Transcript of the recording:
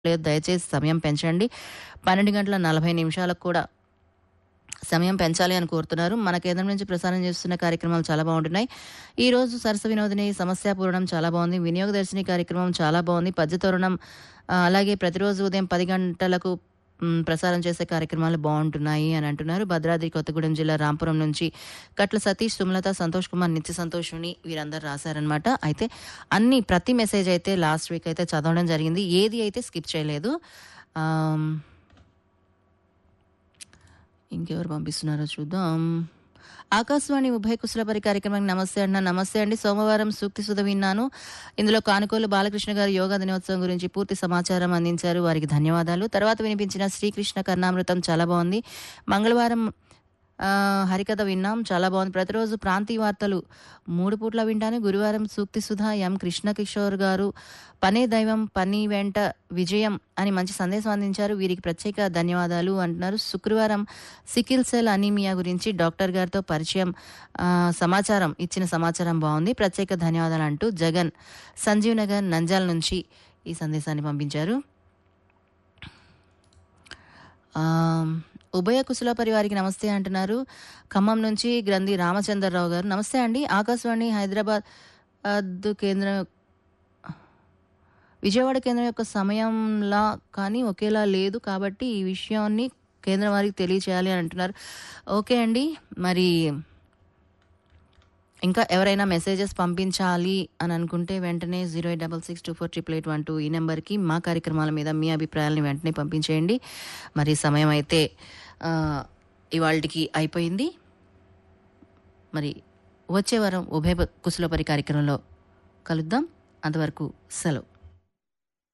లేదు దయచేసి సమయం పెంచండి పన్నెండు గంటల నలభై నిమిషాలకు కూడా సమయం పెంచాలి అని కోరుతున్నారు మన కేంద్రం నుంచి ప్రసారం చేస్తున్న కార్యక్రమాలు చాలా బాగుంటున్నాయి ఈ రోజు సరస వినోదిని సమస్య పూరణం చాలా బాగుంది వినియోగ దర్శిని కార్యక్రమం చాలా బాగుంది పద్యతోరణం ఆ, అలాగే ప్రతిరోజు ఉదయం పది గంటలకు మ్, ప్రసారం చేసే కార్యక్రమాలు బాగుంటున్నాయి అని అంటున్నారు భద్రాద్రి కొత్తగూడెం జిల్లా రాంపురం నుంచి కట్ల సతీష్ సుమలత సంతోష్ కుమార్ నిత్య సంతోషుని వీరందరూ రాశారనమాట అయితే అన్ని ప్రతి మెసేజ్ అయితే లాస్ట్ వీక్ అయితే చదవడం జరిగింది ఏది అయితే స్కిప్ చేయలేదు ఆమ్, ఇంకెవరు పంపిస్తున్నారో చూద్దాం ఆకాశవాణి ఉభయ కుశలపరి కార్యక్రమానికి నమస్తే అన్న నమస్తే అండి సోమవారం సూక్తి సుధ విన్నాను ఇందులో కానుకోలు బాలకృష్ణ గారు యోగా దినోత్సవం గురించి పూర్తి సమాచారం అందించారు వారికి ధన్యవాదాలు తర్వాత వినిపించిన శ్రీకృష్ణ కర్ణామృతం చాలా బాగుంది మంగళవారం ఆ, హరికథ విన్నాం చాలా బాగుంది ప్రతిరోజు ప్రాంతీయ వార్తలు మూడు పూట్ల వింటాను గురువారం సూక్తి సుధా ఎం కృష్ణ కిషోర్ గారు పనే దైవం పని వెంట విజయం అని మంచి సందేశం అందించారు వీరికి ప్రత్యేక ధన్యవాదాలు అంటున్నారు శుక్రవారం సికిల్ సెల్ అనీమియా గురించి డాక్టర్ గారితో పరిచయం ఆ, సమాచారం ఇచ్చిన సమాచారం బాగుంది ప్రత్యేక ధన్యవాదాలు అంటూ జగన్ సంజీవ్ నగర్ నంజాల్ నుంచి ఈ సందేశాన్ని పంపించారు ఆ, ఉభయ కుశల పరివారికి నమస్తే అంటున్నారు ఖమ్మం నుంచి గ్రంథి రామచంద్రరావు గారు నమస్తే అండి ఆకాశవాణి హైదరాబాద్ అద్దు కేంద్రం విజయవాడ కేంద్రం యొక్క సమయంలా కానీ ఒకేలా లేదు కాబట్టి ఈ విషయాన్ని కేంద్రం వారికి తెలియచేయాలి అని అంటున్నారు ఓకే అండి మరి ఇంకా ఎవరైనా మెసేజెస్ పంపించాలి అని అనుకుంటే వెంటనే zero eight double six two four triple eight one two ఈ నెంబర్కి మా కార్యక్రమాల మీద మీ అభిప్రాయాలని వెంటనే పంపించేయండి మరి సమయం అయితే ఇవాళకి అయిపోయింది మరి వచ్చే వారం ఉభయ కుశలపరి కార్యక్రమంలో కలుద్దాం అంతవరకు సెలవు